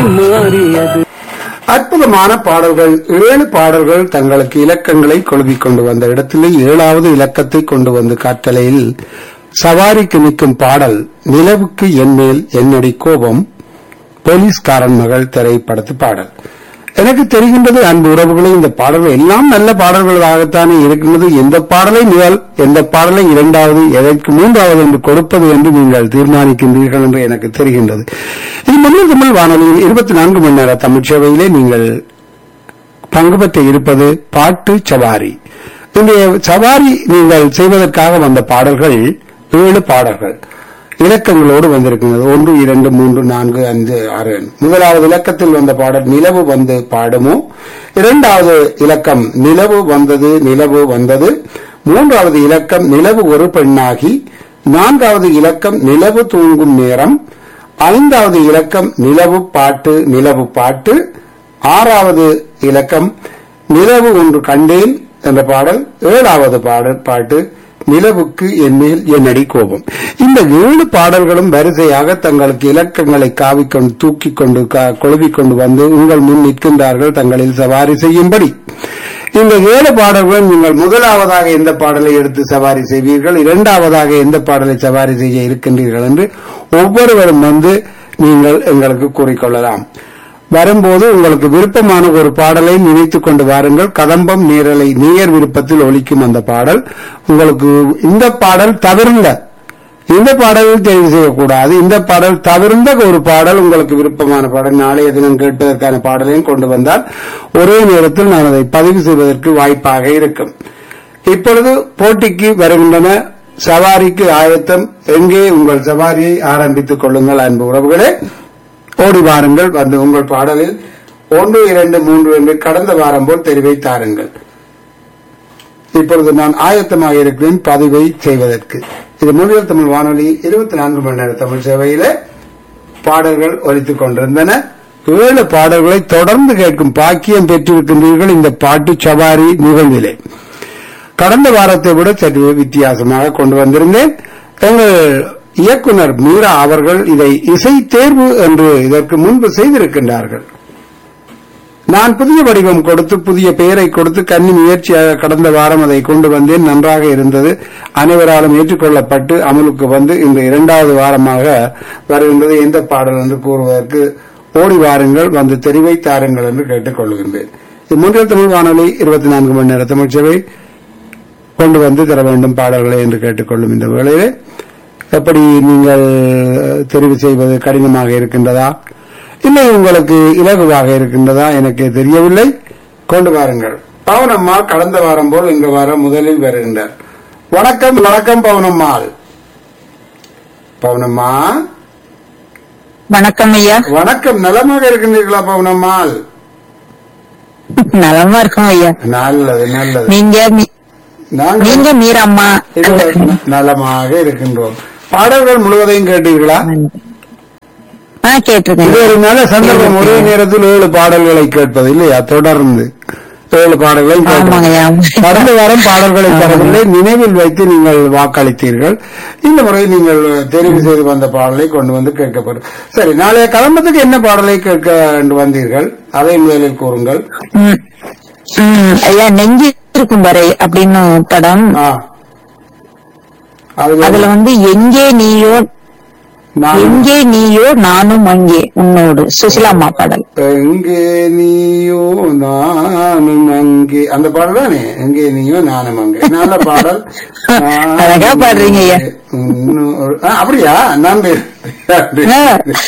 மாறியது அற்புதமான பாடல்கள் ஏழு பாடல்கள் தங்களுக்கு இலக்கங்களை கொழுவிக் கொண்டு வந்த இடத்திலே ஏழாவது இலக்கத்தை கொண்டு வந்து காற்றலையில் சவாரிக்கு நிற்கும் பாடல் நிலவுக்கு என்மேல் என்னடி கோபம் போலீஸ்காரன் மகள் திரைப்படத்து பாடல் எனக்கு தெரிகின்றது அன்பு உறவுகளே இந்த பாடல்கள் எல்லாம் நல்ல பாடல்களாகத்தானே இருக்கின்றது எந்த பாடலை முதல் எந்த பாடலை இரண்டாவது எதற்கு மூன்றாவது என்று கொடுப்பது என்று நீங்கள் தீர்மானிக்கின்றீர்கள் என்று எனக்கு தெரிகின்றது இது முன்னூறு தமிழ் வானொலியில் இருபத்தி நான்கு மணி நேர தமிழ் சேவையிலே நீங்கள் பங்கு பெற்று இருப்பது பாட்டு சவாரி இன்றைய சவாரி நீங்கள் செய்வதற்காக வந்த பாடல்கள் ஏழு பாடல்கள் இலக்கங்களோடு வந்திருக்கின்றது ஒன்று இரண்டு மூன்று நான்கு ஐந்து ஆறு எண். முதலாவது இலக்கத்தில் வந்த பாடல் நிலவு வந்து பாடுமோ இரண்டாவது இலக்கம் நிலவு வந்தது நிலவு வந்தது மூன்றாவது இலக்கம் நிலவு ஒரு பெண்ணாகி நான்காவது இலக்கம் நிலவு தூங்கும் நேரம் ஐந்தாவது இலக்கம் நிலவு பாட்டு நிலவு பாட்டு ஆறாவது இலக்கம் நிலவு ஒன்று கண்டேன் என்ற பாடல் ஏழாவது பாடல் பாட்டு நிலவுக்கு என்மேல் என்னடி கோபம் இந்த ஏழு பாடல்களும் வரிசையாக தங்களுக்கு இலக்கங்களை காவிக்கொண்டு தூக்கிக் கொண்டு கொழுவிக் கொண்டு வந்து உங்கள் முன் நிற்கின்றார்கள் தங்களில் சவாரி செய்யும்படி இந்த ஏழு பாடல்களும் நீங்கள் முதலாவதாக எந்த பாடலை எடுத்து சவாரி செய்வீர்கள் இரண்டாவதாக எந்த பாடலை சவாரி செய்ய இருக்கின்றீர்கள் என்று ஒவ்வொருவரும் வந்து நீங்கள் எங்களுக்கு கூறிக்கொள்ளலாம் வரும்போது உங்களுக்கு விருப்பமான ஒரு பாடலை நினைத்துக் கொண்டு வாருங்கள் கதம்பம் நீரலை நீயர் விருப்பத்தில் ஒலிக்கும் அந்த பாடல் உங்களுக்கு இந்த பாடல் தவிர்ந்த இந்த பாடலில் தெரிவு செய்யக்கூடாது இந்த பாடல் தவிர்ந்த ஒரு பாடல் உங்களுக்கு விருப்பமான பாடல் நாளைய தினம் கேட்பதற்கான பாடலையும் கொண்டு வந்தால் ஒரே நேரத்தில் நான் அதை பதிவு செய்வதற்கு வாய்ப்பாக இருக்கும் இப்பொழுது போட்டிக்கு வருகின்றன சவாரிக்கு ஆயத்தம் எங்கே உங்கள் சவாரியை ஆரம்பித்துக் கொள்ளுங்கள் அன்பு உறவுகளே ஓடி வாருங்கள் வந்து உங்கள் பாடலில் ஒன்று இரண்டு மூன்று என்று கடந்த வாரம் போல் தெரிவை தாருங்கள் இப்பொழுது நான் ஆயத்தமாக இருக்கிறேன் பதிவை செய்வதற்கு இது மொழியல் தமிழ் வானொலி இருபத்தி நான்கு மணி நேர தமிழ் சேவையில பாடல்கள் ஒலித்துக் கொண்டிருந்தன ஏழு பாடல்களை தொடர்ந்து கேட்கும் பாக்கியம் பெற்றிருக்கின்றீர்கள் இந்த பாட்டு சவாரி நிகழ்விலே கடந்த வாரத்தை விட சற்று வித்தியாசமாக கொண்டு வந்திருந்தேன் எங்கள் இயக்குனர் மீரா அவர்கள் இதை இசை தேர்வு என்று இதற்கு முன்பு செய்திருக்கின்றார்கள் நான் புதிய வடிவம் கொடுத்து புதிய பெயரை கொடுத்து கன்னி முயற்சியாக கடந்த வாரம் அதை கொண்டு வந்தேன் நன்றாக இருந்தது அனைவராலும் ஏற்றுக்கொள்ளப்பட்டு அமலுக்கு வந்து இந்த இரண்டாவது வாரமாக வருகின்றது எந்த பாடல் என்று கூறுவதற்கு ஓடி வாருங்கள் வந்து தெரிவை தாருங்கள் என்று கேட்டுக் கொள்கின்றேன் இது மூன்றில் தமிழ் வானொலி இருபத்தி நான்கு மணி நேர தமிழ் சேவை கொண்டு வந்து தர வேண்டும் பாடல்களை என்று கேட்டுக்கொள்ளும் இந்த வேளையிலே எப்படி நீங்கள் தெரிவு செய்வது கடினமாக இருக்கின்றதா இல்லை உங்களுக்கு இலகுவாக இருக்கின்றதா எனக்கு தெரியவில்லை கொண்டு வாருங்கள் பவனம்மா கடந்த வாரம் போல் இந்த வாரம் முதலில் வருகின்றார் வணக்கம் வணக்கம் பவனம்மாள் பவனம்மா வணக்கம் ஐயா வணக்கம் நலமாக இருக்கின்றீர்களா பவனம்மாள் நலமா இருக்கும் ஐயா நல்லது நல்லது நீங்க மீ- நாங்கள் நீங்க மீரம்மா இருவர் நலமாக இருக்கின்றோம் பாடல்கள் முழுவதையும் கேட்டீர்களா ஆ இது கேட்டிருக்கேன் ஒரு நல்ல சந்தர்ப்பம் ஒரே நேரத்தில் ஏழு பாடல்களை கேட்பது இல்லையா தொடர்ந்து ஏழு பாடல்களை ஆமாங்க ஐயா கடந்த வாரம் பாடல்களை தரவில்லை நினைவில் வைத்து நீங்கள் வாக்களித்தீர்கள் இந்த முறை நீங்கள் தெரிவு செய்து வந்த பாடலை கொண்டு வந்து கேட்கப்படும் சரி நாளைய கிளம்பத்துக்கு என்ன பாடலை கேட்க வந்தீர்கள் அதை முதலில் கூறுங்கள் ம். ம், ஐயா நெஞ்சு இருக்கும் வரை அப்படின்னு படம் ஆ. அது அதுல வந்து எங்கே நீயோ நான் எங்கே நீயோ நானும் அங்கே உன்னோடு சுசிலாம்மா பாடல் எங்கே நீயோ நானும் அங்கே அந்த பாடல் தானே எங்கே நீயோ நானும் அங்கே நல்ல பாடல் நானும் அழகா பாடுறீங்க ஐயா. உன்னோடு- ஆ, அப்படியா நன்றி ஆ.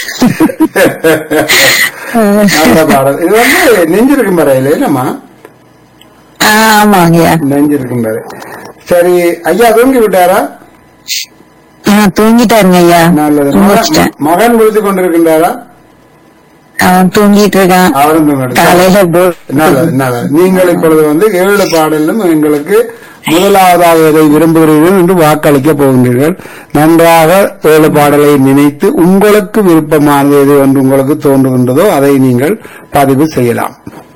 நல்ல பாடல் இது வந்து நெஞ்சிருக்கும் வரையில இல்லம்மா ஆ, ஆமாங்க ஐயா நெஞ்சிருக்கும் வரை சரி ஐயா தூங்கி விட்டாரா ஆ, தூங்கிட்டாருங்க ஐயா நல்லது தூங்க மகன் வச்சுட்டேன் மகன் விழித்துக் கொண்டிருக்கின்றாரா அவன் தூங்கிட்டு இருக்கான் அவரும் தூங்கிட்டு காலையில போ- நல்லது நல்லது நீங்கள் இப்பொழுது வந்து ஏழு பாடலும் எங்களுக்கு முதலாவதாக எதை விரும்புகிறீர்கள் என்று வாக்களிக்க போகின்றீர்கள் நன்றாக ஏழு பாடலை நினைத்து உங்களுக்கு விருப்பமானது எது என்று உங்களுக்கு தோன்றுகின்றதோ அதை நீங்கள் பதிவு செய்யலாம்